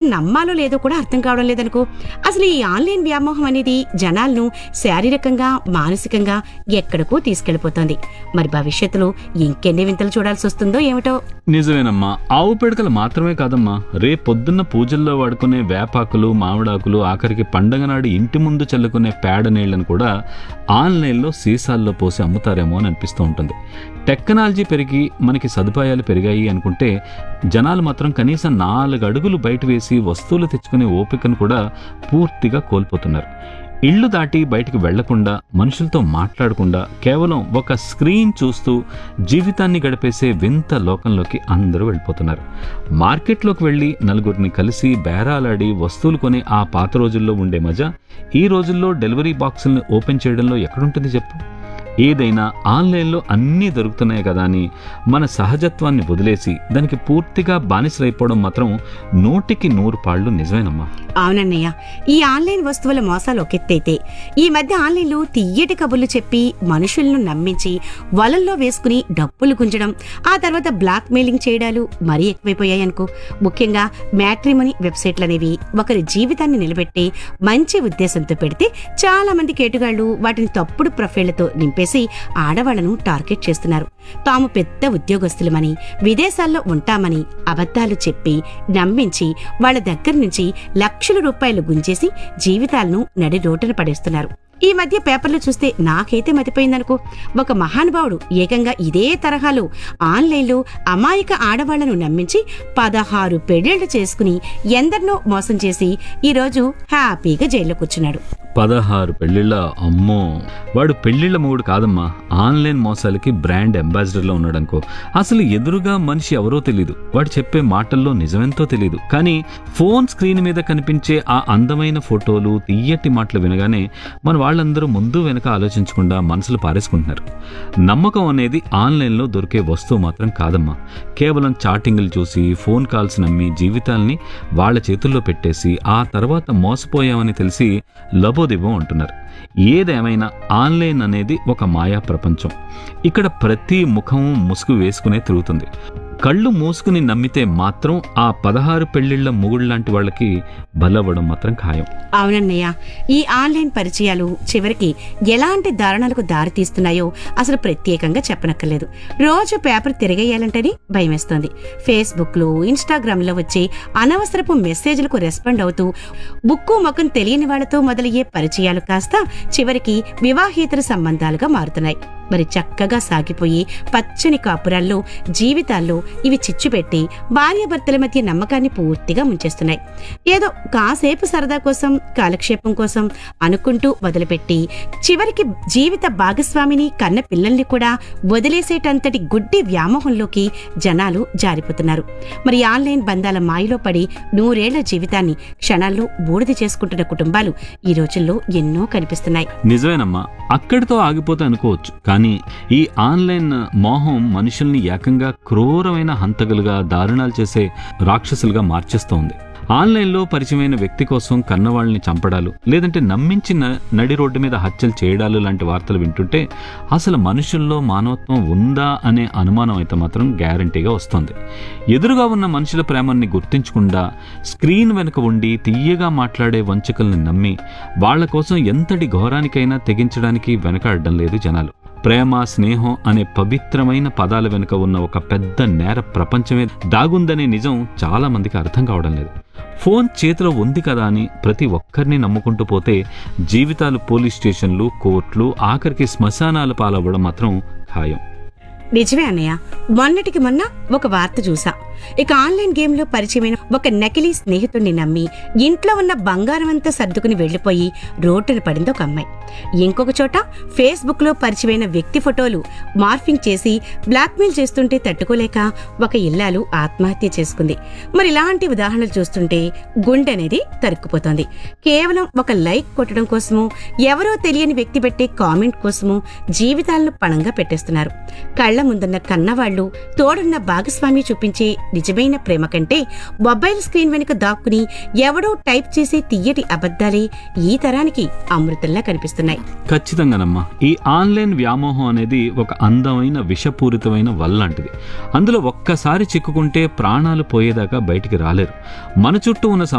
నమ్మాలో లేదో కూడా అర్థం కావడం లేదనుకో అసలు ఈ ఆన్లైన్ వ్యామోహం అనేది జనాలను శారీరకంగా మానసికంగా ఎక్కడికో తీసుకెళ్లిపోతోంది మరి భవిష్యత్తులో ఇంకెన్ని వింతలు చూడాల్సి వస్తుందో ఏమిటో నిజమేనమ్మా ఆవు పిడకలు మాత్రమే కాదమ్మా రేపొద్దున్న పూజల్లో వాడుకునే వేపాకులు మామిడాకులు ఆఖరికి పండగ నాడు ఇంటి ముందు చల్లుకునే పేడ నీళ్లను కూడా ఆన్లైన్లో సీసాల్లో పోసి అమ్ముతారేమో అని అనిపిస్తూ ఉంటుంది టెక్నాలజీ పెరిగి మనకి సదుపాయాలు పెరిగాయి అనుకుంటే జనాలు మాత్రం కనీసం నాలుగు అడుగులు బయట వేసి వస్తువులు తెచ్చుకునే ఓపికను కూడా పూర్తిగా కోల్పోతున్నారు ఇళ్ళు దాటి బయటికి వెళ్లకుండా మనుషులతో మాట్లాడకుండా కేవలం ఒక స్క్రీన్ చూస్తూ జీవితాన్ని గడిపేసే వింత లోకంలోకి అందరూ వెళ్ళిపోతున్నారు మార్కెట్లోకి వెళ్ళి నలుగురిని కలిసి బేరాలాడి వస్తువులు కొనే ఆ పాత రోజుల్లో ఉండే మజా ఈ రోజుల్లో డెలివరీ బాక్సుల్ని ఓపెన్ చేయడంలో ఎక్కడుంటుంది చెప్పు ఏదైనా ఆన్లైన్లో అన్నీ దొరుకుతున్నాయి కదా అని మన సహజత్వాన్ని వదిలేసి దానికి పూర్తిగా బానిసలైపోవడం మాత్రం నూటికి నూరు పాళ్ళు నిజమేనమ్మా అవునన్నయ్య ఈ ఆన్లైన్ వస్తువుల మోసాలు ఒకెత్తైతే ఈ మధ్య ఆన్లైన్లో తియ్యటి కబుర్లు చెప్పి మనుషులను నమ్మించి వలల్లో వేసుకుని డబ్బులు గుంజడం ఆ తర్వాత బ్లాక్ మెయిలింగ్ చేయడాలు మరీ ఎక్కువైపోయాయి అనుకో ముఖ్యంగా మ్యాట్రిమోని వెబ్సైట్లు అనేవి ఒకరి జీవితాన్ని నిలబెట్టే మంచి ఉద్దేశంతో పెడితే చాలా మంది కేటుగాళ్లు వాటిని తప్పుడు ప్రొఫైళ్లతో నింపేసి ఆడవాళ్లను టార్గెట్ చేస్తున్నారు తాము పెద్ద ఉద్యోగస్తులమని విదేశాల్లో ఉంటామని అబద్ధాలు చెప్పి నమ్మించి వాళ్ళ దగ్గర నుంచి లక్షల రూపాయలు గుంజేసి జీవితాలను నడి రోడ్డున పడేస్తున్నారు ఈ మధ్య పేపర్లు చూస్తే నాకైతే మతిపోయిందనుకో ఒక మహానుభావుడు ఏకంగా ఇదే తరహాలో ఆన్లైన్లో అమాయక ఆడవాళ్లను నమ్మించి పదహారు పెళ్లిళ్లు చేసుకుని ఎందరినో మోసం చేసి ఈరోజు హ్యాపీగా జైల్లో కూర్చున్నాడు పదహారు పెళ్లిళ్ళ అమ్మో వాడు పెళ్లిళ్ళ మూడు కాదమ్మా ఆన్లైన్ మోసాలకి బ్రాండ్ అంబాసిడర్లో ఉన్నాడనుకో అసలు ఎదురుగా మనిషి ఎవరో తెలియదు వాడు చెప్పే మాటల్లో నిజమెంతో తెలియదు కానీ ఫోన్ స్క్రీన్ మీద కనిపించే ఆ అందమైన ఫోటోలు తీయటి మాటలు వినగానే మన వాళ్ళందరూ ముందు వెనక ఆలోచించకుండా మనసులు పారేసుకుంటున్నారు నమ్మకం అనేది ఆన్లైన్లో దొరికే వస్తువు మాత్రం కాదమ్మా కేవలం చాటింగ్లు చూసి ఫోన్ కాల్స్ నమ్మి జీవితాల్ని వాళ్ళ చేతుల్లో పెట్టేసి ఆ తర్వాత మోసపోయామని తెలిసి లబోదిబో అంటున్నారు ఏదేమైనా ఆన్లైన్ అనేది ఒక మాయా ప్రపంచం ఇక్కడ ప్రతి ముఖం ముసుగు వేసుకునే తిరుగుతుంది కళ్ళు మూసుకుని నమ్మితే మాత్రం ఆ పదహారు పెళ్లిళ్ల మొగుళ్ళలాంటి వాళ్ళకి బలవ్వడం మాత్రం ఖాయం అవునన్నయ్య ఈ ఆన్లైన్ పరిచయాలు చివరికి ఎలాంటి దారుణాలకు దారితీస్తున్నాయో అసలు ప్రత్యేకంగా చెప్పనక్కర్లేదు రోజు పేపర్ తిరగేయాలంటేనే భయమేస్తోంది ఫేస్బుక్ లో ఇన్స్టాగ్రామ్ లో వచ్చే అనవసరపు మెసేజ్లకు రెస్పాండ్ అవుతూ బుక్కు ముఖం తెలియని వాళ్లతో మొదలయ్యే పరిచయాలు కాస్త చివరికి వివాహేతర సంబంధాలుగా మారుతున్నాయి మరి చక్కగా సాగిపోయి పచ్చని కాపురాల్లో జీవితాల్లో ఇవి చిచ్చుపెట్టి భార్యాభర్తల మధ్య నమ్మకాన్ని పూర్తిగా ముంచేస్తున్నాయి ఏదో కాసేపు సరదా కోసం కాలక్షేపం కోసం అనుకుంటూ వదిలిపెట్టి చివరికి జీవిత భాగస్వామిని కన్న పిల్లల్ని కూడా వదిలేసేటంతటి గుడ్డి వ్యామోహంలోకి జనాలు జారిపోతున్నారు మరి ఆన్లైన్ బంధాల మాయలో పడి నూరేళ్ల జీవితాన్ని క్షణాల్లో బూడిద చేసుకుంటున్న కుటుంబాలు ఈ రోజుల్లో ఎన్నో కనిపిస్తున్నాయి నిజమేనమ్మా అక్కడితో ఆగిపోతే అనుకోవచ్చు కానీ ఈ ఆన్లైన్ మోహం మనుషుల్ని ఏకంగా క్రూరమైన హంతకులుగా దారుణాలు చేసే రాక్షసులుగా మార్చేస్తోంది ఆన్లైన్లో పరిచయమైన వ్యక్తి కోసం కన్నవాళ్ళని చంపడాలు లేదంటే నమ్మించి న- నడి రోడ్డు మీద హత్యలు చేయడాలు లాంటి వార్తలు వింటుంటే అసలు మనుషుల్లో మానవత్వం ఉందా అనే అనుమానం అయితే మాత్రం గ్యారంటీగా వస్తుంది ఎదురుగా ఉన్న మనుషుల ప్రేమని గుర్తించకుండా స్క్రీన్ వెనుక ఉండి తీయగా మాట్లాడే వంచకుల్ని నమ్మి వాళ్ళ కోసం ఎంతటి ఘోరానికైనా తెగించడానికి వెనకాడడం లేదు జనాలు ప్రేమ స్నేహం అనే పవిత్రమైన పదాల వెనుక ఉన్న ఒక పెద్ద నేర ప్రపంచమే దాగుందనే నిజం చాలా మందికి అర్థం కావడం లేదు ఫోన్ చేతిలో ఉంది కదా అని ప్రతి ఒక్కరిని నమ్ముకుంటూ పోతే జీవితాలు పోలీస్ స్టేషన్లు కోర్టులు ఆఖరికి శ్మశానాల పాలవ్వడం మాత్రం ఖాయం నిజమే అన్నయ్య మొన్నటికి మొన్న ఒక వార్త చూసా ఇక ఆన్లైన్ గేమ్ లో పరిచయమైన ఒక నకిలీ స్నేహితుడిని నమ్మి ఇంట్లో ఉన్న బంగారం అంతా సర్దుకుని వెళ్లిపోయి రోడ్డున పడింది ఒక అమ్మాయి ఇంకొక చోట ఫేస్బుక్ లో పరిచయమైన వ్యక్తి ఫోటోలు మార్ఫింగ్ చేసి బ్లాక్మెయిల్ చేస్తుంటే తట్టుకోలేక ఒక ఇల్లాలు ఆత్మహత్య చేసుకుంది మరి ఇలాంటి ఉదాహరణలు చూస్తుంటే గుండె అనేది తరుక్కుపోతోంది కేవలం ఒక లైక్ కొట్టడం కోసము ఎవరో తెలియని వ్యక్తి పెట్టే కామెంట్ కోసము జీవితాలను పణంగా పెట్టేస్తున్నారు కళ్ల ముందున్న కన్నవాళ్లు తోడున్న భాగస్వామి చూపించే నిజమైన ప్రేమ కంటే మొబైల్ స్క్రీన్ వెనుక దాక్కుని ఎవడో టైప్ చేసే తీయటి అబద్ధాలే ఈ తరానికి అమృతంలా కనిపిస్తున్నాయి ఖచ్చితంగానమ్మా ఈ ఆన్లైన్ వ్యామోహం అనేది ఒక అందమైన విషపూరితమైన వల్లాంటిది అందులో ఒక్కసారి చిక్కుకుంటే ప్రాణాలు పోయేదాకా బయటికి రాలేరు మన చుట్టూ ఉన్న